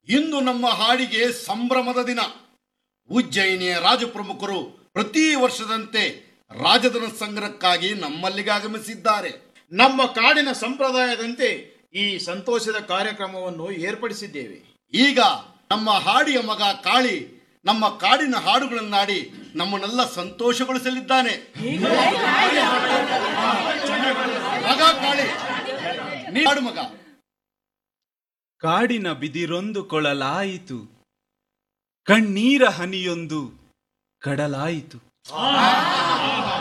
ಇಂದು ನಮ್ಮ ಹಾಡಿಗೆ ಸಂಭ್ರಮದ ದಿನ ಉಜ್ಜಯಿನಿಯ ರಾಜಪ್ರಮುಖರು ಪ್ರತಿ ವರ್ಷದಂತೆ ರಾಜಧನ ಸಂಗ್ರಹಕ್ಕಾಗಿ ನಮ್ಮಲ್ಲಿಗೆ ಆಗಮಿಸಿದ್ದಾರೆ ನಮ್ಮ ಕಾಡಿನ ಸಂಪ್ರದಾಯದಂತೆ ಈ ಸಂತೋಷದ ಕಾರ್ಯಕ್ರಮವನ್ನು ಏರ್ಪಡಿಸಿದ್ದೇವೆ ಈಗ ನಮ್ಮ ಹಾಡಿಯ ಮಗ ಕಾಳಿ ನಮ್ಮ ಕಾಡಿನ ಹಾಡುಗಳನ್ನಾಡಿ ನಮ್ಮನ್ನೆಲ್ಲ ಸಂತೋಷಗೊಳಿಸಲಿದ್ದಾನೆ ಮಗ ಕಾಳಿ ನೀ ಹಾಡು ಮಗ ಕಾಡಿನ ಬಿದಿರೊಂದು ಕೊಳಲಾಯಿತು ಕಣ್ಣೀರ ಹನಿಯೊಂದು ಕಡಲಾಯಿತು